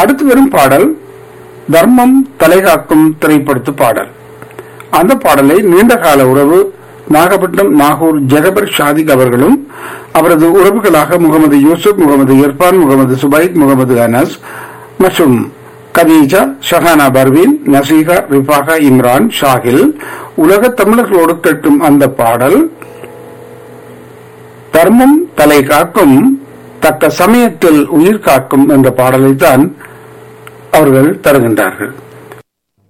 அடுத்து வரும் பாடல் தர்மம் தலைகாக்கும் திரைப்படத்து பாடல் அந்த பாடலை நீண்ட கால உறவு நாகப்பட்டினம் நாகூர் ஜெகபர் ஷாதிக் அவர்களும் அவரது உறவுகளாக முகமது யூசுப் முகமது இர்பான் முகமது சுபைத் முகமது அனஸ் மற்றும் கதீஜா ஷஹானா பர்வீன் நசீகா ரிஃபாகா இம்ரான் ஷாகில் உலக தமிழர்களோடு கேட்கும் அந்த பாடல் தர்மம் தலை காக்கும் தக்க சமயத்தில் உயிர் காக்கும் என்ற பாடலைத்தான் அவர்கள் தருகின்றார்கள்